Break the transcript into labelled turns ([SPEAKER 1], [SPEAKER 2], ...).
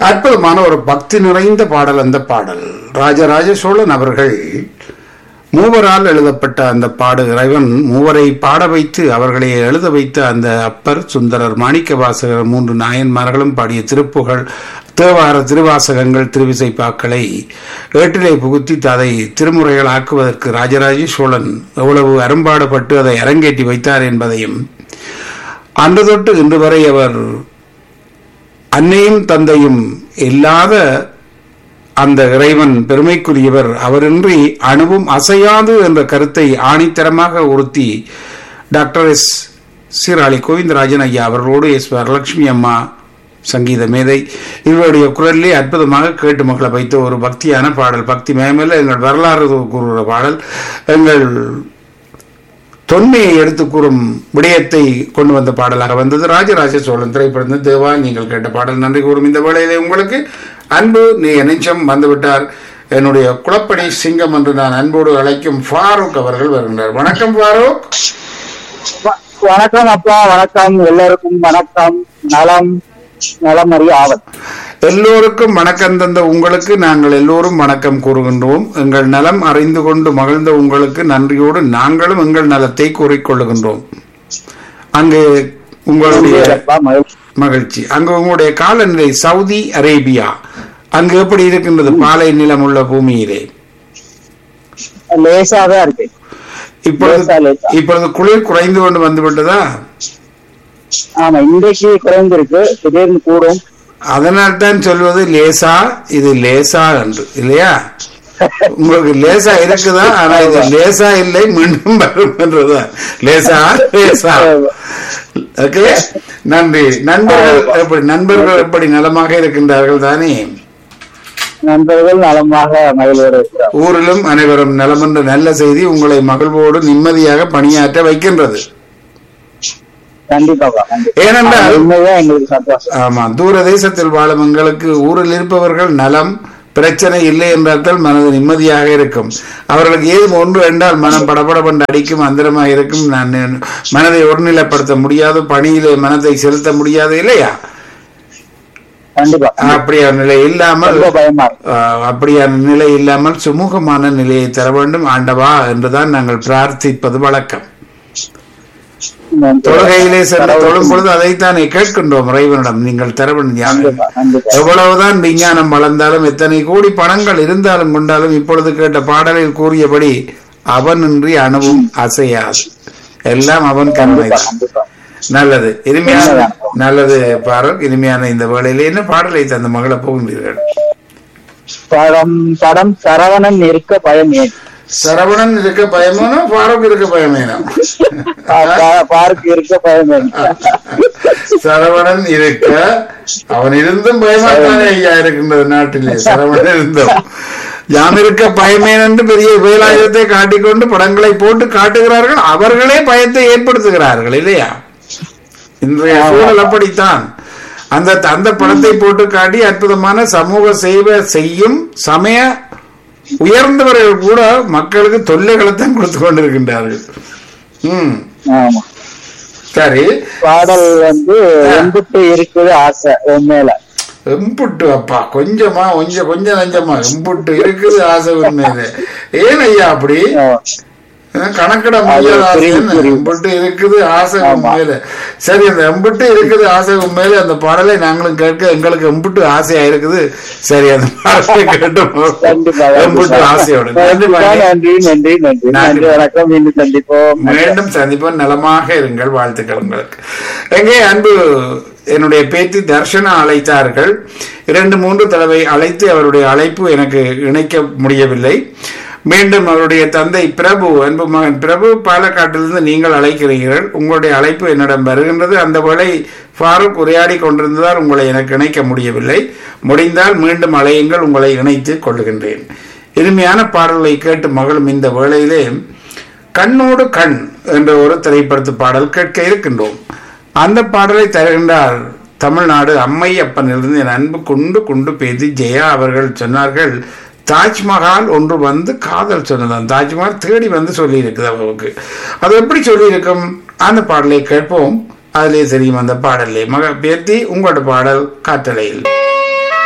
[SPEAKER 1] அற்புதமான ஒரு பக்தி நிறைந்த பாடல் அந்த பாடல் ராஜராஜ சோழன் அவர்கள் மூவரால் எழுதப்பட்ட அந்த பாடு இறைவன் மூவரை பாட வைத்து அவர்களை எழுத வைத்த அந்த அப்பர் சுந்தரர் மாணிக்க வாசகர் மூன்று நாயன்மார்களும் பாடிய திருப்புகள் தேவார திருவாசகங்கள் திருவிசைப்பாக்களை ஏட்டிலே புகுத்தி அதை திருமுறைகள் ஆக்குவதற்கு ராஜராஜ சோழன் எவ்வளவு அரும்பாடுபட்டு அதை அரங்கேற்றி வைத்தார் என்பதையும் அன்று தொட்டு இன்று வரை அவர் அன்னையும் தந்தையும் இல்லாத அந்த இறைவன் பெருமைக்குரியவர் அவரின்றி அணுவும் அசையாது என்ற கருத்தை ஆணித்தரமாக உறுத்தி டாக்டர் எஸ் சீராளி கோவிந்தராஜன் ஐயா அவர்களோடு எஸ் வரலட்சுமி அம்மா சங்கீத மேதை இவருடைய குரலிலே அற்புதமாக கேட்டு மக்களை வைத்த ஒரு பக்தியான பாடல் பக்தி மேமல்ல எங்கள் வரலாறு கூறுகிற பாடல் எங்கள் தொன்மையை எடுத்து கூறும் விடயத்தை கொண்டு வந்த பாடலாக வந்தது ராஜராஜ சோழன் திரைப்படம் தேவா நீங்கள் கேட்ட பாடல் நன்றி கூறும் இந்த வேளையிலே உங்களுக்கு அன்பு நீ நெஞ்சம் வந்துவிட்டார் என்னுடைய குளப்பணி சிங்கம் என்று நான் அன்போடு அழைக்கும் ஃபாரூக் அவர்கள் வருகின்றார் வணக்கம் ஃபாரூக்
[SPEAKER 2] வ- வணக்கம் அப்பா வணக்கம் எல்லோருக்கும் வணக்கம் நலம் நலம் அறிய ஆவல்
[SPEAKER 1] எல்லோருக்கும் வணக்கம் தந்த உங்களுக்கு நாங்கள் எல்லோரும் வணக்கம் கூறுகின்றோம் எங்கள் நலம் அறிந்து கொண்டு மகிழ்ந்த உங்களுக்கு நன்றியோடு நாங்களும் எங்கள் நலத்தை கூறிக்கொள்ளுகின்றோம் அங்கு உங்களுடைய
[SPEAKER 2] அப்பா, மகிழ்ச்சி.
[SPEAKER 1] மகிழ்ச்சி அங்கு உங்களுடைய காலநிலை சவுதி அரேபியா அங்கு எப்படி இருக்கின்றது பாலை நிலம் உள்ள பூமியிலே
[SPEAKER 2] லேசாக இருக்கு
[SPEAKER 1] இப்பொழுது
[SPEAKER 2] லேசா, லேசா.
[SPEAKER 1] இப்பொழுது குளிர் குறைந்து கொண்டு வந்து விட்டதா
[SPEAKER 2] ஆமா இன்றைக்கு குறைந்திருக்கு திடீர்னு கூடும்
[SPEAKER 1] அதனால் தான் சொல்வது லேசா இது லேசா என்று இல்லையா உங்களுக்கு லேசா இருக்குதா ஆனா இது லேசா இல்லை மீண்டும் வரும் என்றுதான் லேசா லேசா ஓகே நன்றி நண்பர்கள் எப்படி நண்பர்கள் எப்படி நலமாக இருக்கின்றார்கள் தானே
[SPEAKER 2] நண்பர்கள் நலமாக மகிழ்வோடு இருக்கிறோம்
[SPEAKER 1] ஊரிலும் அனைவரும் நலம் என்ற நல்ல செய்தி உங்களை மகிழ்வோடு நிம்மதியாக பணியாற்ற வைக்கின்றது
[SPEAKER 2] கண்டிப்பாப்பா கண்டிப்பா
[SPEAKER 1] ஏனென்றால்
[SPEAKER 2] அது உண்மைதான் எங்களுக்கு சந்தோஷம்
[SPEAKER 1] ஆமா தூர தேசத்தில் வாழும் எங்களுக்கு ஊரில் இருப்பவர்கள் நலம் பிரச்சனை இல்லை என்றால் மனது நிம்மதியாக இருக்கும் அவர்களுக்கு ஏதும் ஒன்று என்றால் மனம் படபடபண்டு அடிக்கும் அந்தரமாக இருக்கும் நான் மனதை ஒருநிலைப்படுத்த முடியாது பணியிலே மனதை செலுத்த முடியாது இல்லையா
[SPEAKER 2] கண்டிப்பா
[SPEAKER 1] அப்படியான நிலை இல்லாமல்
[SPEAKER 2] ரொம்ப பயமா இருக்கு
[SPEAKER 1] ஆஹ், அப்படியான நிலை இல்லாமல் சுமூகமான நிலையை தர வேண்டும் ஆண்டவா என்றுதான் நாங்கள் பிரார்த்திப்பது வழக்கம்
[SPEAKER 2] நன்றி.
[SPEAKER 1] தொழுகையிலே சென்று
[SPEAKER 2] கடவுளுக்கு
[SPEAKER 1] தொழும் பொழுது அதைத்தானே கேட்கின்றோம் இறைவனிடம் நீங்கள் தர வேண்டும்
[SPEAKER 2] கண்டிப்பா கண்டிப்பா
[SPEAKER 1] எவ்வளவுதான் விஞ்ஞானம் வளர்ந்தாலும் எத்தனை கோடி பணங்கள் இருந்தாலும் கொண்டாலும் இப்பொழுது கேட்ட பாடலில் கூறியபடி அவனின்றி அணுவும் அசையாது எல்லாம் அவன் கருணை
[SPEAKER 2] கண்டிப்பா கண்டிப்பா
[SPEAKER 1] நல்லது இனிமையான
[SPEAKER 2] உண்மைதான்.
[SPEAKER 1] நல்லது பாரத் இனிமையான இந்த வேளையில என்ன பாடலை தந்த மகளை போகின்றீர்கள்
[SPEAKER 2] படம் படம் சரவணன் இருக்க பயம் ஏன்
[SPEAKER 1] சரவணன் இருக்க பயமேனோ பாரூக் இருக்க பயமேனோ
[SPEAKER 2] பா- பா- பார்க் இருக்க பயம் ஏன்
[SPEAKER 1] சரவணன் இருக்க அவன் இருந்தும் பயமாத்தானே ஐயா இருக்கின்றது நாட்டிலே சரவணன் இருந்தும் யாம் இருக்க பயமேன் என்று பெரிய வேலாயுதத்தை காட்டிக்கொண்டு படங்களை போட்டு காட்டுகிறார்கள் அவர்களே பயத்தை ஏற்படுத்துகிறார்கள் இல்லையா இன்றைய சூழல் அப்படித்தான் அந்த அந்த படத்தை போட்டு காட்டி அற்புதமான சமூக சேவை செய்யும் சமய உயர்ந்தவர்கள் கூட மக்களுக்கு தொல்லைகளைத்தான் கொடுத்து கொண்டிருக்கின்றார்கள் ம்
[SPEAKER 2] ஆமா
[SPEAKER 1] சரி
[SPEAKER 2] பாடல் வந்து எம்பிட்டு இருக்குது ஆசை உண்மையில
[SPEAKER 1] எம்புட்டு அப்பா கொஞ்சமா கொஞ்சம் கொஞ்சம் நஞ்சமா எம்புட்டு இருக்குது ஆசை உண்மையில ஏன் ஐயா அப்படி
[SPEAKER 2] ஆமா.
[SPEAKER 1] அஹ் கணக்கிட முடியாத ஆசை
[SPEAKER 2] புரியுது,
[SPEAKER 1] என்ன?
[SPEAKER 2] புரியுது.
[SPEAKER 1] எம்புட்டு இருக்குது ஆசை உண்மையில சரி அந்த எம்புட்டு இருக்குது ஆசை உண்மையில அந்த பாடலை நாங்களும் கேட்க எங்களுக்கு எம்புட்டு ஆசையா இருக்குது சரி அந்த பாடலை கேட்டு
[SPEAKER 2] கண்டிப்பா
[SPEAKER 1] எம்புட்டு ஆசையோட நன்றி
[SPEAKER 2] கண்டிப்பா,
[SPEAKER 1] பாண்டி.
[SPEAKER 2] நன்றி நன்றி நன்றி
[SPEAKER 1] நன்றி.
[SPEAKER 2] நன்றி வணக்கம் மீண்டும் சந்திப்போம்
[SPEAKER 1] மீண்டும் சந்திப்போம் நலமாக இருங்கள் வாழ்த்துக்கள் உங்களுக்கு எங்கே அன்பு என்னுடைய பேத்தி தர்ஷனா அழைத்தார்கள் இரண்டு மூன்று தடவை அழைத்து அவருடைய அழைப்பு எனக்கு இணைக்க முடியவில்லை மீண்டும் அவருடைய தந்தை பிரபு அன்பு மகன் பிரபு பாலக்காட்டிலிருந்து நீங்கள் அழைக்கிறீர்கள் உங்களுடைய அழைப்பு என்னிடம் வருகின்றது அந்த வேளை ஃபாரூக் உரையாடி கொண்டிருந்ததால் உங்களை எனக்கு இணைக்க முடியவில்லை முடிந்தால் மீண்டும் அழையுங்கள் உங்களை இணைத்து கொள்ளுகின்றேன் இனிமையான பாடல்களை கேட்டு மகளும் இந்த வேளையிலே கண்ணோடு கண் என்ற ஒரு திரைப்படத்து பாடல் கேட்க இருக்கின்றோம் அந்த பாடலை தருகின்றார் தமிழ்நாடு அம்மையப்பனிலிருந்து என் அன்பு குண்டு குண்டு பேசி ஜெயா அவர்கள் சொன்னார்கள் தாஜ்மஹால் ஒன்று வந்து காதல் சொன்னதான் தாஜ்மஹால் தேடி வந்து சொல்லி இருக்குது அவருக்கு அது எப்படி சொல்லியிருக்கும் அந்த பாடலை கேட்போம் அதிலே தெரியும் அந்த பாடலே மக பேத்தி உங்களோட பாடல் காற்றலையில்